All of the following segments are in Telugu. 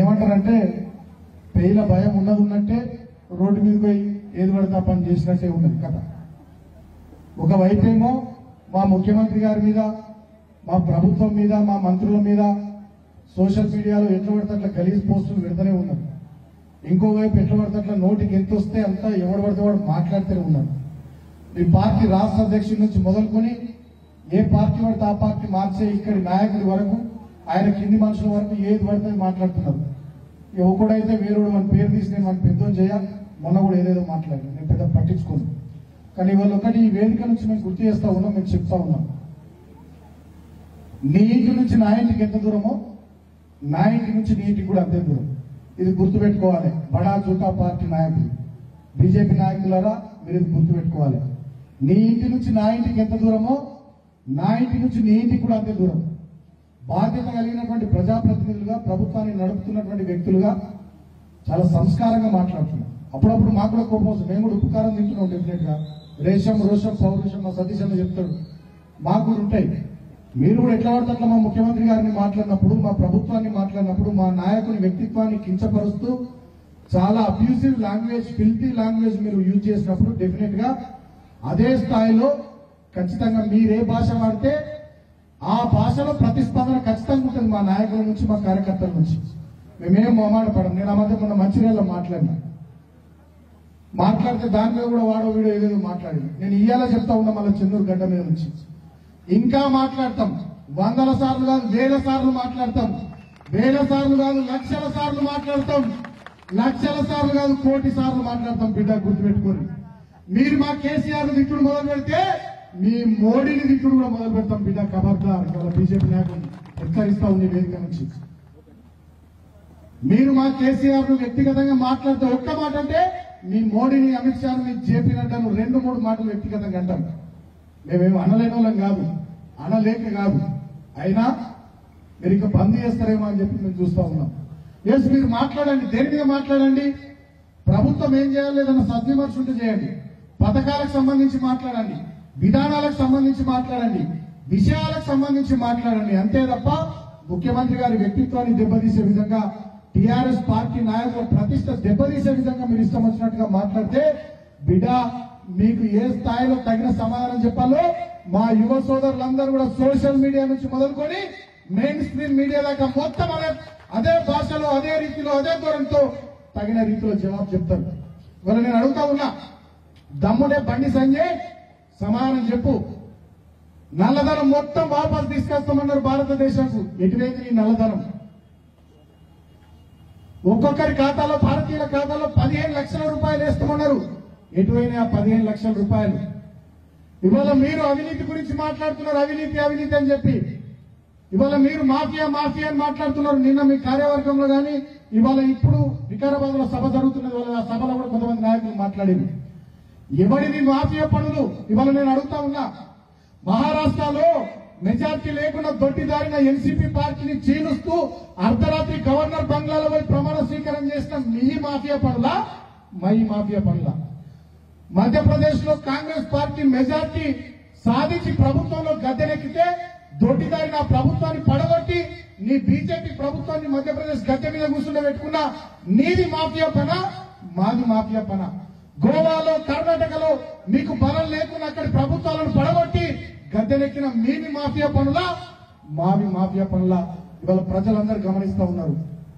ఏమంటారంటే పెయిల భయం ఉన్నది ఉన్నట్టే రోడ్డు మీద పోయి ఏది పడితే ఆ పని చేసినట్టే ఉన్నది కథ ఒకవైపేమో మా ముఖ్యమంత్రి గారి మీద మా ప్రభుత్వం మీద మా మంత్రుల మీద సోషల్ మీడియాలో ఎట్లా పడితే అట్లా గలీజ్ పోస్టులు పెడతానే ఉన్నారు ఇంకోవైపు ఎట్లా పడితే అట్లా నోటికి ఎంత వస్తే అంత ఎవడు పడితే వాడు మాట్లాడుతూనే ఉన్నారు ఈ పార్టీ రాష్ట్ర అధ్యక్షుడి నుంచి మొదలుకొని ఏ పార్టీ పడితే ఆ పార్టీ మార్చే ఇక్కడి నాయకుడి వరకు ఆయన కింది మనుషుల వరకు ఏది పడితే అది మాట్లాడుతున్నారు ఇక ఒకడైతే వేరుడు మన పేరు తీసి నేను మన పెద్దోని చేయాలి మొన్న కూడా ఏదేదో మాట్లాడాను నేను పెద్ద పట్టించుకోను కానీ ఇవాళ ఒకటి ఈ వేదిక నుంచి మేము గుర్తు చేస్తా ఉన్నాం మేము చెప్తా ఉన్నాం నీ ఇంటి నుంచి నా ఇంటికి ఎంత దూరమో నా ఇంటి నుంచి నీ ఇంటికి కూడా అంతే దూరం ఇది గుర్తుపెట్టుకోవాలి బడా జూటా పార్టీ నాయకులు బీజేపీ నాయకులారా మీరు ఇది గుర్తుపెట్టుకోవాలి నీ ఇంటి నుంచి నా ఇంటికి ఎంత దూరమో నా ఇంటి నుంచి నీ ఇంటికి కూడా అంతే దూరం బాధ్యత కలిగినటువంటి ప్రజాప్రతినిధులుగా ప్రభుత్వాన్ని నడుపుతున్నటువంటి వ్యక్తులుగా చాలా సంస్కారంగా మాట్లాడుతున్నాం అప్పుడప్పుడు మాకు కూడా కోపం వస్తుంది మేము కూడా ఉపకారం తింటున్నాం డెఫినెట్ గా రేషం రోషం పౌరుషం మా సతీష్ అన్న చెప్తాడు మాకు కూడా ఉంటాయి మీరు కూడా ఎట్లా పడితే అట్లా మా ముఖ్యమంత్రి గారిని మాట్లాడినప్పుడు మా ప్రభుత్వాన్ని మాట్లాడినప్పుడు మా నాయకుని వ్యక్తిత్వాన్ని కించపరుస్తూ చాలా అబ్యూసివ్ లాంగ్వేజ్ ఫిల్తీ లాంగ్వేజ్ మీరు యూజ్ చేసినప్పుడు డెఫినెట్ గా అదే స్థాయిలో ఖచ్చితంగా మీరు ఏ భాష వాడితే ఆ భాషలో ప్రతిస్పందన ఖచ్చితంగా ఉంటుంది మా నాయకుల నుంచి మా కార్యకర్తల నుంచి మేమేం మొహమాట పడం నేను ఆ మధ్య మొన్న మంచిర్యాలలో మాట్లాడినా మాట్లాడితే దాని మీద కూడా వాడో వీడో ఏదేదో మాట్లాడింది నేను ఇయ్యాల చెప్తా ఉన్నా మళ్ళీ చెన్నూరు గడ్డ మీద నుంచి ఇంకా మాట్లాడతాం వందల సార్లు కాదు వేల సార్లు మాట్లాడతాం వేల సార్లు కాదు లక్షల సార్లు మాట్లాడతాం లక్షల సార్లు కాదు కోటి సార్లు మాట్లాడతాం బిడ్డ గుర్తుపెట్టుకోండి మీరు మా కేసీఆర్ తిట్టుడు మొదలు పెడితే మీ మోడీని తిట్టుడు కూడా మొదలు పెడతాం బిడ్డ ఖబర్దార్ ఇవాళ బీజేపీ నాయకులు హెచ్చరిస్తా ఉంది వేదిక నుంచి మీరు మా కేసీఆర్ ను వ్యక్తిగతంగా మాట్లాడితే ఒక్క మాట అంటే మీ మోడీని అమిత్ షాను మీ జేపీ నడ్డాను రెండు మూడు మాటలు వ్యక్తిగతంగా అంటాం మేమేమి అనలేని వాళ్ళం కాదు అనలేక కాదు అయినా మీరు ఇంకా బంద్ చేస్తారేమో అని చెప్పి మేము చూస్తా ఉన్నాం ఎస్ మీరు మాట్లాడండి దేని మీద మాట్లాడండి ప్రభుత్వం ఏం చేయాలి ఏదైనా సద్విమర్శ ఉంటే చేయండి పథకాలకు సంబంధించి మాట్లాడండి విధానాలకు సంబంధించి మాట్లాడండి విషయాలకు సంబంధించి మాట్లాడండి అంతే తప్ప ముఖ్యమంత్రి గారి వ్యక్తిత్వాన్ని దెబ్బతీసే విధంగా టిఆర్ఎస్ పార్టీ నాయకుల ప్రతిష్ట దెబ్బతీసే విధంగా మీరు ఇష్టం వచ్చినట్టుగా మాట్లాడితే బిడ్డ మీకు ఏ స్థాయిలో తగిన సమాధానం చెప్పాలో మా యువ సోదరులందరూ కూడా సోషల్ మీడియా నుంచి మొదలుకొని మెయిన్ స్ట్రీమ్ మీడియా దాకా మొత్తం అదే అదే భాషలో అదే రీతిలో అదే ధోరణితో తగిన రీతిలో జవాబు చెప్తారు ఇవాళ నేను అడుగుతా ఉన్నా దమ్ముడే బండి సంజయ్ సమాధానం చెప్పు నల్లధనం మొత్తం వాపస్ తీసుకొస్తామన్నారు భారతదేశంకు ఎటువైంది నీ నల్లధనం ఒక్కొక్కరి ఖాతాలో భారతీయుల ఖాతాలో పదిహేను లక్షల రూపాయలు వేస్తామన్నారు ఎటువైనా ఆ పదిహేను లక్షల రూపాయలు ఇవాళ మీరు అవినీతి గురించి మాట్లాడుతున్నారు అవినీతి అవినీతి అని చెప్పి ఇవాళ మీరు మాఫియా మాఫియా అని మాట్లాడుతున్నారు నిన్న మీ కార్యవర్గంలో గాని ఇవాళ ఇప్పుడు వికారాబాద్ లో సభ జరుగుతున్నది వాళ్ళ ఆ సభలో కూడా కొంతమంది నాయకులు మాట్లాడింది ఎవడిది మాఫియా పనులు ఇవాళ నేను అడుగుతా ఉన్నా మహారాష్ట్రలో మెజార్టీ లేకుండా దొడ్డిదారిన ఎన్సీపీ పార్టీని చీలుస్తూ అర్ధరాత్రి గవర్నర్ బంగ్లాలో పోయి ప్రమాణ స్వీకారం చేసిన మీ మాఫియా పనుల మై మాఫియా పనుల మధ్యప్రదేశ్ లో కాంగ్రెస్ పార్టీ మెజార్టీ సాధించి ప్రభుత్వంలో గద్దెనెక్కితే దొడ్డిదారి నా ప్రభుత్వాన్ని పడగొట్టి నీ బీజేపీ ప్రభుత్వాన్ని మధ్యప్రదేశ్ గద్దె మీద కూర్చుండ పెట్టుకున్న నీది మాఫియా పన మాది మాఫియా పన గోవాలో కర్ణాటకలో మీకు బలం లేకుండా అక్కడి ప్రభుత్వాలను పడగొట్టి గద్దెనెక్కిన మీది మాఫియా పనుల మావి మాఫియా పనుల ఇవాళ ప్రజలందరూ గమనిస్తా ఉన్నారు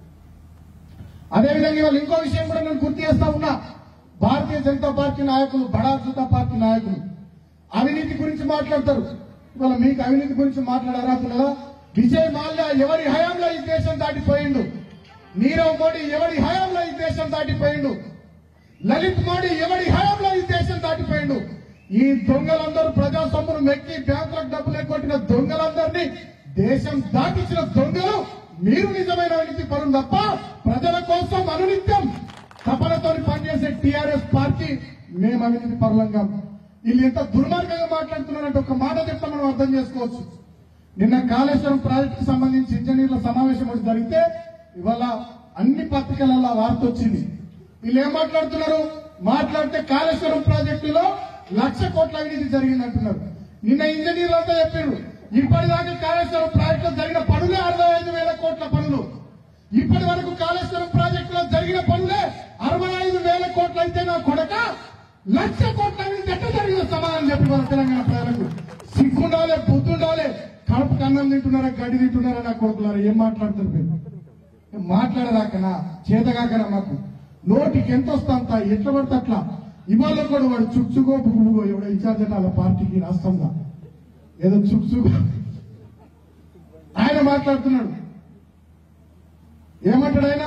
అదేవిధంగా ఇవాళ ఇంకో విషయం కూడా నేను గుర్తు చేస్తా ఉన్నా భారతీయ జనతా పార్టీ నాయకులు బడా జనతా పార్టీ నాయకులు అవినీతి గురించి మాట్లాడతారు ఇవాళ మీకు అవినీతి గురించి మాట్లాడారా అసలు విజయ్ మాల్యా ఎవరి హయాంలో ఈ దేశం దాటిపోయిండు నీరవ్ మోడీ ఎవరి హయాంలో ఈ దేశం దాటిపోయిండు లలిత్ మోడీ ఎవరి హయాంలో ఈ దేశం దాటిపోయిండు ఈ దొంగలందరూ ప్రజా సొమ్మును మెక్కి బ్యాంకులకు డబ్బులు ఎగ్గొట్టిన దొంగలందరినీ దేశం దాటించిన దొంగలు మీరు నిజమైన అవినీతి పరులు తప్ప ప్రజల కోసం అనునిత్యం తపనతో పనిచేసే టిఆర్ఎస్ పార్టీ మేము అవినీతి పరులంగా వీళ్ళు ఎంత దుర్మార్గంగా మాట్లాడుతున్నారంటే ఒక మాట చెప్తా మనం అర్థం చేసుకోవచ్చు నిన్న కాళేశ్వరం ప్రాజెక్టుకు సంబంధించి ఇంజనీర్ల సమావేశం ఒకటి జరిగితే ఇవాళ అన్ని పత్రికలలో వార్త వచ్చింది వీళ్ళు ఏం మాట్లాడుతున్నారు మాట్లాడితే కాళేశ్వరం ప్రాజెక్టులో లక్ష కోట్ల అవినీతి జరిగింది అంటున్నారు నిన్న ఇంజనీర్లు అంతా చెప్పారు ఇప్పటిదాకా కాళేశ్వరం ప్రాజెక్టులో జరిగిన పనులే అరవై ఐదు వేల కోట్ల పనులు ఇప్పటి వరకు కాళేశ్వరం ప్రాజెక్టులో జరిగిన పనులే అరవై ఐదు వేల కోట్లు అయితే నా కొడక లక్ష కోట్ల అవినీతి ఎట్లా జరిగిన సమాధానం చెప్పి మన తెలంగాణ ప్రజలకు సిగ్గుండాలే బుద్ధుండాలే కడుపు కన్నం తింటున్నారా గడ్డి తింటున్నారా నా కొడుకులారా ఏం మాట్లాడుతారు మీరు మాట్లాడదాకనా చేతగాకనా మాకు నోటికి ఎంత వస్తా అంత ఎట్లా పడితే అట్లా ఇవాళ కూడా వాడు చుక్చుగో బుగుబుగో ఎవడో ఇన్ఛార్జ్ అంటే వాళ్ళ పార్టీకి రాష్ట్రంగా ఏదో చుక్చుగో ఆయన మాట్లాడుతున్నాడు ఏమంటాడు ఆయన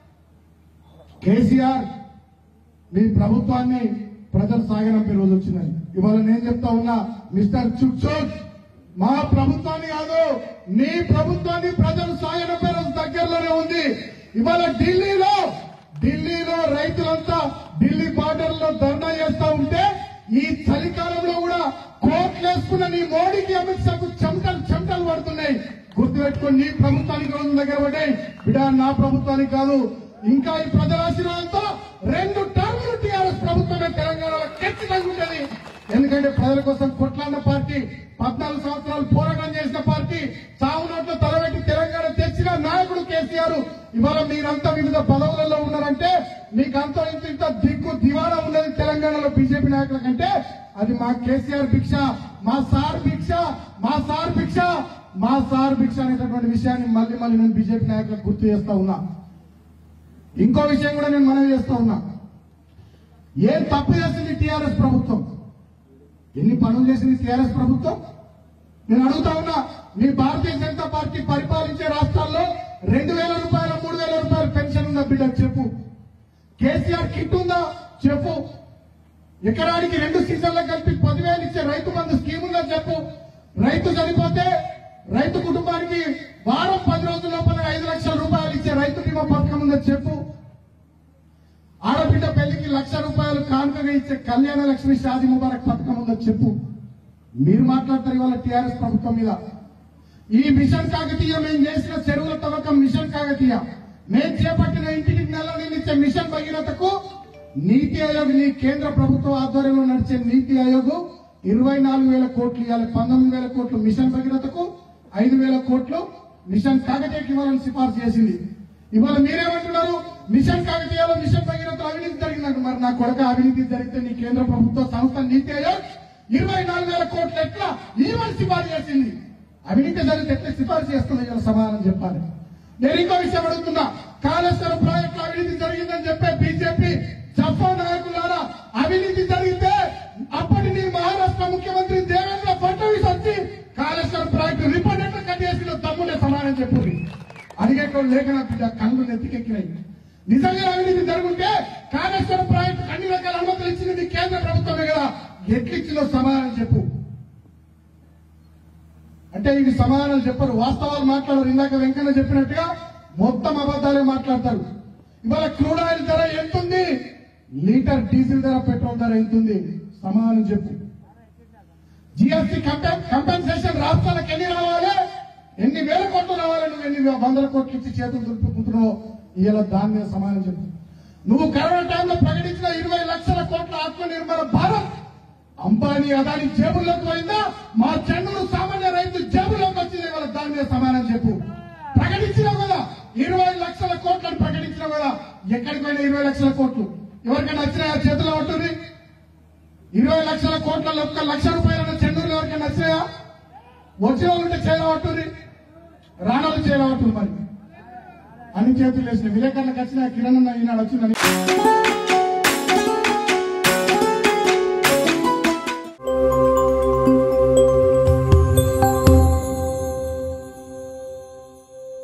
కేసీఆర్ మీ ప్రభుత్వాన్ని ప్రజలు సాగనంపే రోజు వచ్చిందని ఇవాళ నేను చెప్తా ఉన్నా మిస్టర్ చుక్చోక్ మా ప్రభుత్వాన్ని కాదు నీ ప్రభుత్వాన్ని ప్రజలు సాగనంపే రోజు దగ్గరలోనే ఉంది ఇవాళ ఢిల్లీలో ఢిల్లీలో రైతులంతా ఢిల్లీ బార్డర్ లో ధర్నా చేస్తా ఉంటే ఈ చలికాలంలో కూడా కోట్లేసుకున్న నీ మోడీకి అమిత్ షాకు చెమటలు చెమటలు పడుతున్నాయి గుర్తుపెట్టుకొని నీ ప్రభుత్వానికి రోజు దగ్గర పడ్డాయి బిడ్డ నా ప్రభుత్వానికి కాదు ఇంకా ఈ ప్రజల ఆశీర్వాదంతో రెండు టర్ములు టీఆర్ఎస్ ప్రభుత్వమే తెలంగాణలో ఖచ్చితంగా ఉంటుంది ఎందుకంటే ప్రజల కోసం కొట్లాడిన పార్టీ పద్నాలుగు సంవత్సరాలు పోరాటం చేసిన పార్టీ చావు నోట్లో తలబెట్టి తెలంగాణ తెచ్చిన నాయకుడు కేసీఆర్ ఇవాళ మీరంతా వివిధ పదవులలో ఉన్నారంటే మీకంతా ఇంత ఇంత దిక్కు దివాణా ఉన్నది తెలంగాణలో బీజేపీ నాయకుల కంటే అది మా కేసీఆర్ భిక్ష మా సార్ భిక్ష మా సార్ భిక్ష మా సార్ భిక్ష అనేటటువంటి విషయాన్ని మళ్ళీ మళ్ళీ నేను బీజేపీ నాయకులకు గుర్తు చేస్తా ఉన్నా ఇంకో విషయం కూడా నేను మనవి చేస్తా ఉన్నా ఏం తప్పు చేసింది టీఆర్ఎస్ ప్రభుత్వం ఎన్ని పనులు చేసింది టీఆర్ఎస్ ప్రభుత్వం నేను అడుగుతా ఉన్నా మీ భారతీయ జనతా పార్టీ పరిపాలించే రాష్ట్రాల్లో రెండు వేల రూపాయల మూడు వేల రూపాయల పెన్షన్ ఉందా బిడ్డ చెప్పు కేసీఆర్ కిట్ ఉందా చెప్పు ఎకరానికి రెండు సీజన్లకు కలిపి పదివేలు ఇచ్చే రైతు బంధు స్కీమ్ ఉందా చెప్పు రైతు చనిపోతే రైతు కుటుంబానికి వారం పది రోజుల లోపల ఐదు లక్షల రూపాయలు ఇచ్చే రైతు బీమా పథకం ఉందా చెప్పు ఆడబిడ్డ పెళ్లికి లక్ష రూపాయలు కానుకగా ఇచ్చే కళ్యాణ లక్ష్మి షాది ముబారక్ పథకం ఉందో చెప్పు మీరు మాట్లాడతారు ఇవాళ టీఆర్ఎస్ ప్రభుత్వం మీద ఈ మిషన్ కాకతీయ మేము చేసిన చెరువుల తవ్వకం మిషన్ కాకతీయ మేము చేపట్టిన ఇంటికి నెల నిలిచే మిషన్ భగీరథకు నీతి ఆయోగ్ నీ కేంద్ర ప్రభుత్వ ఆధ్వర్యంలో నడిచే నీతి ఆయోగ్ ఇరవై నాలుగు వేల కోట్లు ఇవ్వాలి పంతొమ్మిది వేల కోట్లు మిషన్ భగీరథకు ఐదు వేల కోట్లు మిషన్ కాకతీయకి ఇవ్వాలని సిఫార్సు చేసింది ఇవాళ మీరేమంటున్నారు మిషన్ కాకతీయలో మిషన్ భగీరథ అవినీతి జరిగిందంట మరి నా కొడక అవినీతి జరిగితే నీ కేంద్ర ప్రభుత్వ సంస్థ నీతి ఆయోగ్ ఇరవై నాలుగు వేల కోట్లు ఎట్లా ఈవెన్ సిఫార్సు చేసింది అవినీతి జరిగితే ఎట్లా సిఫార్సు చేస్తుంది ఇలా సమాధానం చెప్పాలి నేను ఇంకో విషయం అడుగుతున్నా కాళేశ్వరం ప్రాజెక్టులో అవినీతి జరిగిందని చెప్పే బీజేపీ జఫా నాయకులారా అవినీతి జరిగితే అప్పటి నీ మహారాష్ట్ర ముఖ్యమంత్రి దేవేంద్ర ఫడ్నవీస్ వచ్చి కాళేశ్వరం ప్రాజెక్టు రిపోర్ట్ ఎట్లా కట్టేసిన తమ్ముడే సమాధానం చెప్పుంది అడిగేటోళ్ళు లేక నా బిడ్డ కళ్ళు నెత్తికెక్కినాయి నిజంగా అవినీతి జరుగుంటే కాళేశ్వరం ప్రాజెక్టు అన్ని రకాల అనుమతులు ఇచ్చింది నీ కేంద్ర ప్రభుత్వమే కదా ఎట్లిచ్చిందో సమాధానం చెప్పు అంటే ఇది సమాధానాలు చెప్పరు వాస్తవాలు మాట్లాడరు ఇందాక వెంకన్న చెప్పినట్టుగా మొత్తం అబద్ధాలే మాట్లాడతారు ఇవాళ క్రూడ్ ఆయిల్ ధర ఎంతుంది లీటర్ డీజిల్ ధర పెట్రోల్ ధర ఎంతుంది సమాధానం చెప్పు జిఎస్టీ కంపెన్సేషన్ రాష్ట్రాలకు ఎన్ని రావాలి ఎన్ని వేల కోట్లు రావాలి నువ్వు ఎన్ని వందల కోట్లు ఇచ్చి చేతులు దులుపుకుంటున్నావు ఇలా దాని మీద సమాధానం చెప్పు నువ్వు కరోనా టైంలో ప్రకటించిన ఇరవై లక్షల కోట్ల ఆత్మ నిర్మాణ భారత్ అంబానీ అదాని జేబుల్లోకి పోయిందా మా చెన్నూరు సామాన్య రైతు జేబులోకి వచ్చింది ఇవాళ దాని మీద సమాధానం చెప్పు ప్రకటించినావు కదా ఇరవై లక్షల కోట్లను ప్రకటించినావు కదా ఎక్కడికి పోయినా ఇరవై లక్షల కోట్లు ఎవరికైనా వచ్చినాయా చేతిలో ఉంటుంది ఇరవై లక్షల కోట్లలో ఒక్క లక్ష రూపాయల చెన్నూరులో ఎవరికైనా వచ్చినాయా వచ్చిన వాళ్ళు ఉంటే చేయవట్టుంది రానోళ్ళు చేయవట్టుంది మరి అన్ని చేతులు వేసిన విలేకరులకు వచ్చిన కిరణ్ అన్న ఈనాడు వచ్చిందని